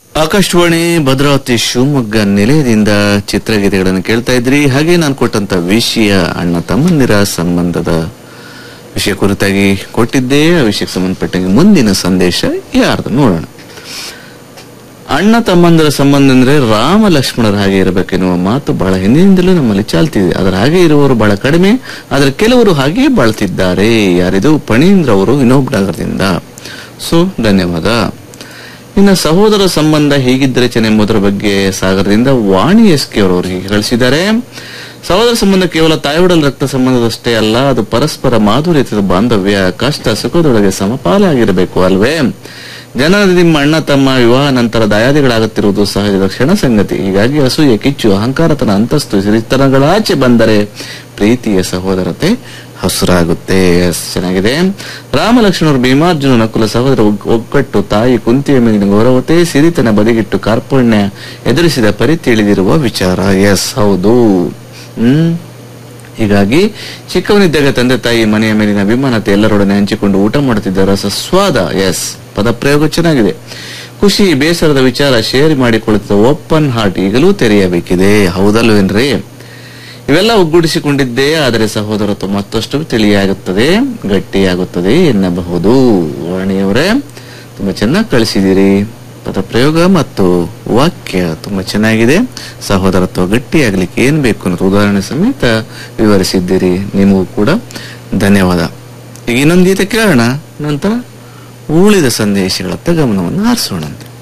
ಆಕಾಶವಾಣಿ ಭದ್ರಾವತಿ ಶಿವಮೊಗ್ಗ ನಿಲಯದಿಂದ ಚಿತ್ರಗೀತೆಗಳನ್ನು ಕೇಳ್ತಾ ಇದ್ರಿ ಹಾಗೆ ನಾನು ಕೊಟ್ಟಂತ ವಿಷಯ ಅಣ್ಣ ತಮ್ಮಂದಿರ ಸಂಬಂಧದ ವಿಷಯ ಕುರಿತಾಗಿ ಕೊಟ್ಟಿದ್ದೆ ಆ ವಿಷಯಕ್ಕೆ ಸಂಬಂಧಪಟ್ಟಂಗೆ ಮುಂದಿನ ಸಂದೇಶ ಯಾರ್ದು ನೋಡೋಣ ಅಣ್ಣ ತಮ್ಮಂದಿರ ಸಂಬಂಧ ಅಂದ್ರೆ ರಾಮ ಲಕ್ಷ್ಮಣರ ಹಾಗೆ ಇರಬೇಕೆನ್ನುವ ಮಾತು ಬಹಳ ಹಿಂದಿನಿಂದಲೂ ನಮ್ಮಲ್ಲಿ ಚಾಲ್ತಿದೆ ಅದರ ಹಾಗೆ ಇರುವವರು ಬಹಳ ಕಡಿಮೆ ಆದರೆ ಕೆಲವರು ಹಾಗೆ ಬಾಳ್ತಿದ್ದಾರೆ ಯಾರಿದು ಫಣೀಂದ್ರ ಅವರು ವಿನೋಬ್ ನಗರದಿಂದ ಸೊ ಧನ್ಯವಾದ ಇನ್ನು ಸಹೋದರ ಸಂಬಂಧ ಹೇಗಿದ್ದರೆ ಚೆನ್ನೆಂಬುದರ ಬಗ್ಗೆ ಸಾಗರದಿಂದ ವಾಣಿ ಎಸ್ ಕೆ ಅವರು ಹೀಗೆ ಕಳಿಸಿದ್ದಾರೆ ಸಹೋದರ ಸಂಬಂಧ ಕೇವಲ ತಾಯಿಯೊಡಲ್ ರಕ್ತ ಸಂಬಂಧದಷ್ಟೇ ಅಲ್ಲ ಅದು ಪರಸ್ಪರ ಮಾಧುರ್ಯದ ಬಾಂಧವ್ಯ ಕಷ್ಟ ಸುಖದೊಳಗೆ ಸಮಪಾಲಾಗಿರಬೇಕು ಅಲ್ವೇ ಜನರ ನಿಮ್ಮ ಅಣ್ಣ ತಮ್ಮ ವಿವಾಹ ನಂತರ ದಾಯಾದಿಗಳಾಗುತ್ತಿರುವುದು ಸಹಜದ ಕ್ಷಣ ಸಂಗತಿ ಹೀಗಾಗಿ ಅಸೂಯೆ ಕಿಚ್ಚು ಅಹಂಕಾರತನ ಅಂತಸ್ತು ಸಿರಿತನಗಳಾಚೆ ಬಂದರೆ ಪ್ರೀತಿಯ ಸಹೋದರತೆ ಹಸುರಾಗುತ್ತೆ ಎಸ್ ಚೆನ್ನಾಗಿದೆ ರಾಮ ಲಕ್ಷ್ಮಣರು ಭೀಮಾರ್ಜುನ ನಕುಲ ಸಹೋದರ ಒಗ್- ಒಗ್ಗಟ್ಟು ತಾಯಿ ಕುಂತಿಯ ಮೇಲಿನ ಗೌರವತೆ ಸಿರಿತನ ಬದಿಗಿಟ್ಟು ಕಾರ್ಪಣ್ಯ ಎದುರಿಸಿದ ಪರಿ ತಿಳಿದಿರುವ ವಿಚಾರ ಎಸ್ ಹೌದು ಹ್ಮ್ ಹೀಗಾಗಿ ಚಿಕ್ಕವನಿದ್ದಾಗ ತಂದೆ ತಾಯಿ ಮನೆಯ ಮೇಲಿನ ಅಭಿಮಾನತೆ ಎಲ್ಲರೊಡನೆ ಹಂಚಿಕೊಂಡು ಊಟ ಮಾಡುತ್ತಿದ್ದ ರಸ ಸ್ವಾದ ಎಸ್ ಪದ ಪ್ರಯೋಗ ಚೆನ್ನಾಗಿದೆ ಖುಷಿ ಬೇಸರದ ವಿಚಾರ ಶೇರ್ ಮಾಡಿಕೊಳ್ಳುತ್ತಿದ್ದ ಓಪನ್ ಹಾರ್ಟ್ ಈಗಲೂ ತೆರೆಯಬೇಕಿದೆ ಹೌದಲ್ವೇನ್ರಿ ಇವೆಲ್ಲ ಒಗ್ಗೂಡಿಸಿಕೊಂಡಿದ್ದೇ ಆದರೆ ಸಹೋದರತ್ವ ಮತ್ತಷ್ಟು ತಿಳಿಯಾಗುತ್ತದೆ ಗಟ್ಟಿಯಾಗುತ್ತದೆ ಎನ್ನಬಹುದು ವಾಣಿಯವರೇ ತುಂಬಾ ಚೆನ್ನಾಗಿ ಕಳಿಸಿದ್ದೀರಿ ಪದ ಪ್ರಯೋಗ ಮತ್ತು ವಾಕ್ಯ ತುಂಬಾ ಚೆನ್ನಾಗಿದೆ ಸಹೋದರತ್ವ ಗಟ್ಟಿಯಾಗ್ಲಿಕ್ಕೆ ಏನ್ ಬೇಕು ಅನ್ನೋದು ಉದಾಹರಣೆ ಸಮೇತ ವಿವರಿಸಿದ್ದೀರಿ ನಿಮಗೂ ಕೂಡ ಧನ್ಯವಾದ ಈಗ ಇನ್ನೊಂದು ಗೀತೆ ಕೇಳೋಣ ನಂತರ ಉಳಿದ ಸಂದೇಶಗಳತ್ತ ಗಮನವನ್ನು ಹರಿಸೋಣಂತೆ